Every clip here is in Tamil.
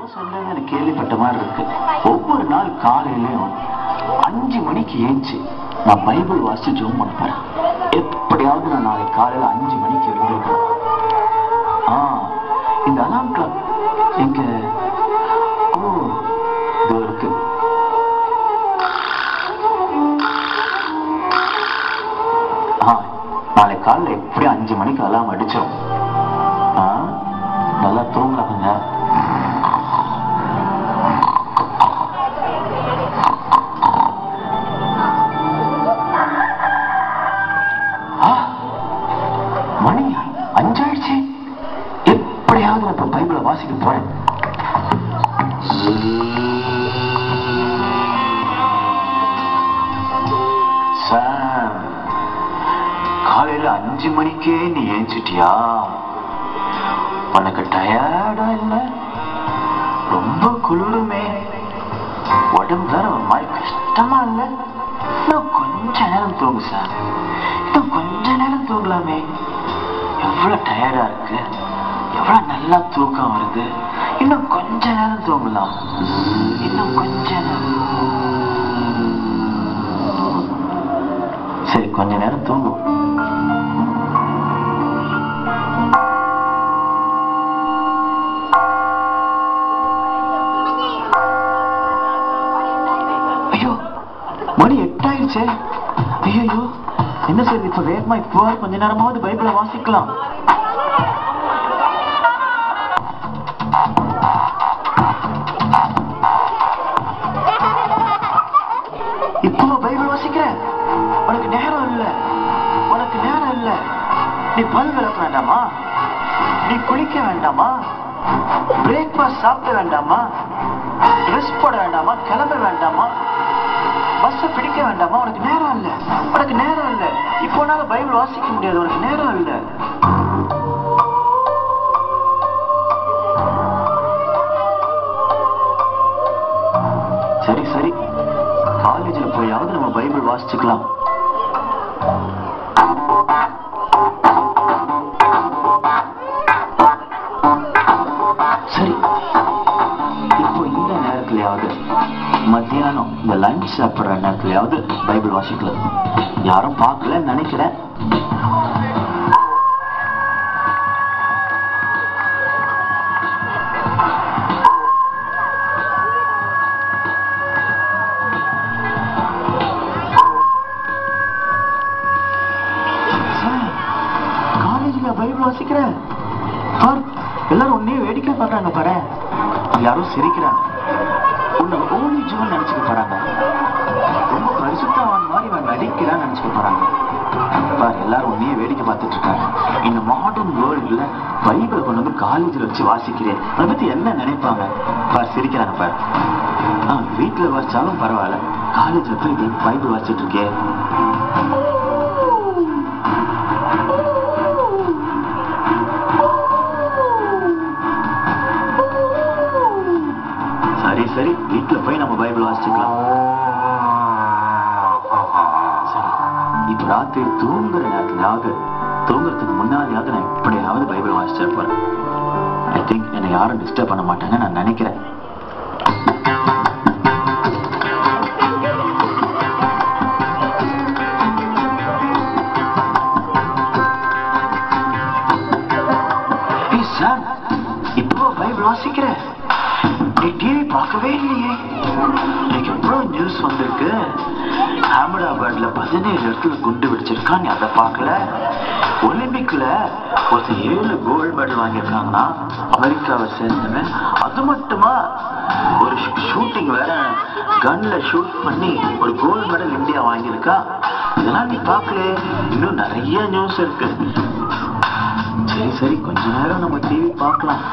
சொல்றது எனக்கு கேள்விப்பட்ட மாதிரி இருக்கு ஒவ்வொரு நாள் காலையிலயும் அஞ்சு மணிக்கு ஏஞ்சி நான் பைபிள் வாசிச்சு ஜோம் பண்ண போறேன் எப்படியாவது நான் நாளைக்கு காலையில அஞ்சு மணிக்கு எழுந்திருக்கேன் ஆ இந்த அலாம் கிளாக் எங்க ஓ இதோ இருக்கு ஆ நாளை காலைல எப்படி அஞ்சு மணிக்கு அலாம் அடிச்சோம் ஆ நல்லா தூங்கலாம் கொஞ்ச நேரம் ஆ, மணி அஞ்சாயிடுச்சு எப்படியாவது நான் இப்ப பைபிளை வாசிக்க போறேன் சாம், காலையில அஞ்சு மணிக்கே நீ ஏஞ்சிட்டியா உனக்கு டயர்டா இல்ல ரொம்ப குளிருமே உடம்பு வேற ஒரு மாதிரி கஷ்டமா இல்ல இன்னும் கொஞ்ச நேரம் தூங்கு சார் இன்னும் கொஞ்ச நேரம் தூங்கலாமே எவ்வளவு டயர்டா இருக்கு எவ்வளவு நல்லா தூக்கம் வருது இன்னும் கொஞ்ச நேரம் தூங்கலாம் இன்னும் கொஞ்ச நேரம் சரி கொஞ்ச நேரம் தூங்கும் ஐயோ மணி எட்டாயிடுச்சே ஐயோ என்ன செய்யுது இப்ப வேகமா இப்போ கொஞ்ச நேரமாவது பைபிளை வாசிக்கலாம் இப்போ பைபிள் வாசிக்கிற உனக்கு நேரம் இல்ல உனக்கு நேரம் இல்ல நீ பல் விளக்க வேண்டாமா நீ குளிக்க வேண்டாமா பிரேக்ஃபாஸ்ட் சாப்பிட வேண்டாமா ட்ரெஸ் போட வேண்டாமா கிளம்ப வேண்டாமா பஸ் பிடிக்க வேண்டாமா உனக்கு நேரம் இல்ல உனக்கு நேரம் இல்ல இப்போ உன்னால பைபிள் வாசிக்க முடியாது உனக்கு நேரம் இல்ல சரி சரி காலேஜ்ல போயாவது நம்ம பைபிள் வாசிச்சுக்கலாம் சரி இப்போ இந்த நேரத்துலயாவது மத்தியானம் இந்த லஞ்ச் சாப்பிடுற நேரத்துலயாவது பைபிள் வாசிக்கலாம் யாரும் பார்க்கலன்னு நினைக்கிறேன் காலேஜ்ல பைபிள் வாசிக்கிறேன் பார் எல்லாரும் உன்னையே வேடிக்கை பார்க்கறாங்க பாரு யாரும் சிரிக்கிறாங்க உன்னை ஓலி ஜோன் நினைச்சுக்க போறாங்க ரொம்ப பரிசுத்தவான் மாதிரி இவன் நடிக்கிறான்னு நினைச்சுக்க போறாங்க பார் எல்லாரும் உன்னையே வேடிக்கை பார்த்துட்டு இருக்காங்க இந்த மாடர்ன் வேர்ல்டுல பைபிளை கொண்டு வந்து காலேஜ்ல வச்சு வாசிக்கிறேன் அதை பத்தி என்ன நினைப்பாங்க பார் சிரிக்கிறாங்க பார் ஆ வீட்டுல வாசிச்சாலும் பரவாயில்ல காலேஜ்ல போய் நீ பைபிள் வாசிச்சுட்டு இருக்கே சரி சரி வீட்டுல போய் நம்ம பைபிள் வாசிச்சுக்கலாம் சரி இப்ப ராத்திரி தூங்குற நேரத்துலயாவது தூங்குறதுக்கு முன்னாடியாவது நான் எப்படியாவது பைபிள் வாசிச்சிருப்பேன் ஐ திங்க் என்னை யாரும் டிஸ்டர்ப் பண்ண மாட்டாங்க நான் நினைக்கிறேன் ஏய் சார் இப்போ பைபிள் வாசிக்கிறேன் நீ டிவி பார்க்கவே இல்லையே இன்னைக்கு எவ்வளவு நியூஸ் வந்திருக்கு அகமதாபாத்ல பதினேழு இடத்துல குண்டு வெடிச்சிருக்கான் நீ அதை பார்க்கல ஒலிம்பிக்ல ஒருத்தர் ஏழு கோல்டு மெடல் வாங்கியிருக்காங்கன்னா அமெரிக்காவை சேர்ந்தவன் அது மட்டுமா ஒரு ஷூட்டிங் வேற கன்ல ஷூட் பண்ணி ஒரு கோல்டு மெடல் இந்தியா வாங்கியிருக்கா இதெல்லாம் நீ பார்க்கல இன்னும் நிறைய நியூஸ் இருக்கு சரி சரி கொஞ்ச நேரம் நம்ம டிவி பார்க்கலாம்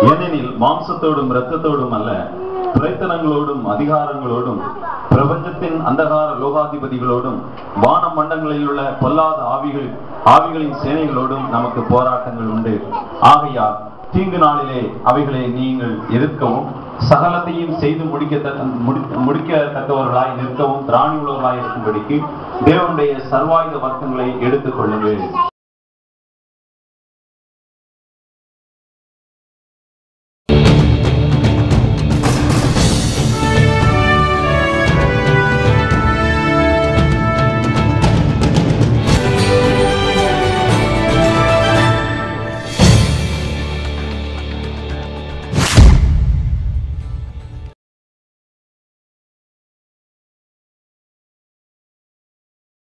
ஏனெனில் மாம்சத்தோடும் இரத்தத்தோடும் அல்ல துரைத்தனங்களோடும் அதிகாரங்களோடும் பிரபஞ்சத்தின் அந்தகார லோகாதிபதிகளோடும் வான மண்டங்களில் உள்ள பொல்லாத ஆவிகள் ஆவிகளின் சேனைகளோடும் நமக்கு போராட்டங்கள் உண்டு ஆகையால் தீங்கு நாளிலே அவைகளை நீங்கள் எதிர்க்கவும் சகலத்தையும் செய்து முடிக்கத்தக்க முடி- முடிக்கத்தக்கவர்களாய் நிற்கவும் திராணி உள்ளவர்களாய் இருக்கும்படிக்கு தேவனுடைய சர்வாயுத வர்க்கங்களை எடுத்துக் கொள்ளுங்கள்